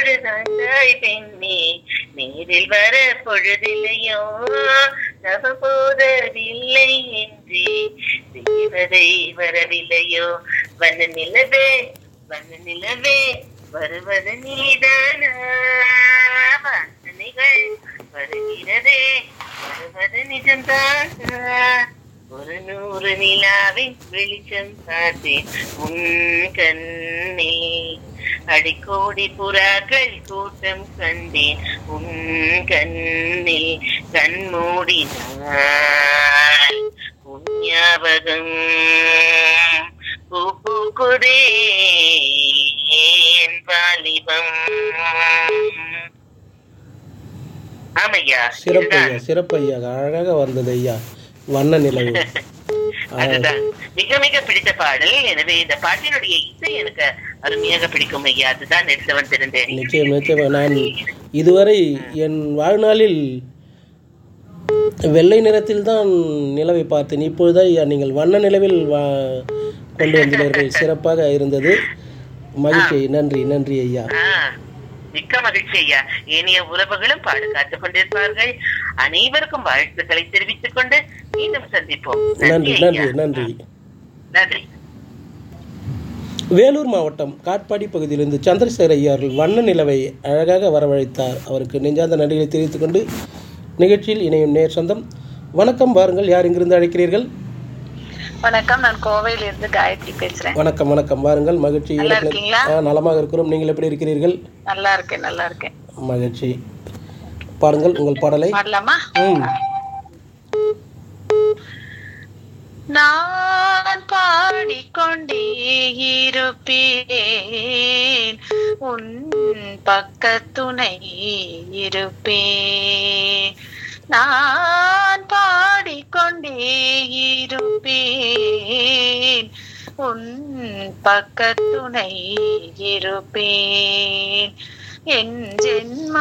என்னோடு தாய் பெண்ணே நேரில் வர பொழுதில்லையோ நவ போதவில்லை என்று தேவதை வரவில்லையோ வண்ண நிலவே வண்ண நிலவே வருவது நீதானா வாசனைகள் வருகிறதே வருவது நிஜம்தானா ஒரு நூறு நிலாவின் வெளிச்சம் பார்த்தேன் உன் கண்ணே அடிக்கோடி புறாக்கள் கூட்டம் கண்டேன் உன் கண்ணில் கண்மூடினாள் உன் ஞாபகம் பூ பூக்குதே என் வாலிபம் ஆமையா சிறப்பு ஐயா சிறப்பு ஐயா அழகாக வந்தது ஐயா வண்ண நிலவு அதுதான் மிக மிக பிடித்த பாடல் எனவே இந்த பாட்டினுடைய இசை எனக்கு அருமையாக பிடிக்கும் ஐயா அதுதான் எடுத்து வந்திருந்தேன் நிச்சயம் நிச்சயம் நான் இதுவரை என் வாழ்நாளில் வெள்ளை நிறத்தில் தான் நிலவை பார்த்தேன் இப்பொழுதுதான் ஐயா நீங்கள் வண்ண நிலவில் வா கொண்டு வந்துள்ளீர்கள் சிறப்பாக இருந்தது மகிழ்ச்சி நன்றி நன்றி ஐயா ஆ, மிக்க மகிழ்ச்சி ஐயா ஏனைய உறவுகளும் பாடு காத்துக் கொண்டிருப்பார்கள் அனைவருக்கும் வாழ்த்துக்களை தெரிவித்துக் கொண்டு மீண்டும் சந்திப்போம் நன்றி ஐயா. நன்றி நன்றி நன்றி வேலூர் மாவட்டம் காட்பாடி பகுதியிலிருந்து சந்திரசேகர் ஐயா அவர்கள் வண்ண நிலவை அழகாக வரவழைத்தார் அவருக்கு நெஞ்சார்ந்த நன்றிகளை தெரிவித்துக் கொண்டு நிகழ்ச்சியில் இணையும் நேர் சொந்தம் வணக்கம் வாருங்கள் யார் இங்கிருந்து அழைக்கிறீர்கள் வணக்கம் நான் கோவையில இருந்து காயத்ரி பேசுறேன் வணக்கம் வணக்கம் வாருங்கள் மகிழ்ச்சி நல்லா இருக்கீங்களா? ஆ, நலமாக இருக்கிறோம் நீங்கள் எப்படி இருக்கிறீர்கள் நல்லா இருக்கேன் நல்லா இருக்கேன் மகிழ்ச்சி பாருங்கள் உங்கள் பாடலை பாடலாமா ம் நான் பாடிக்கொண்டே இருப்பேன் உன் பக்கத்துணை இருப்பேன் நான் பாடிக்கொண்டே இருப்பேன் உன் பக்கத்துணை இருப்பேன் என் ஜென்ம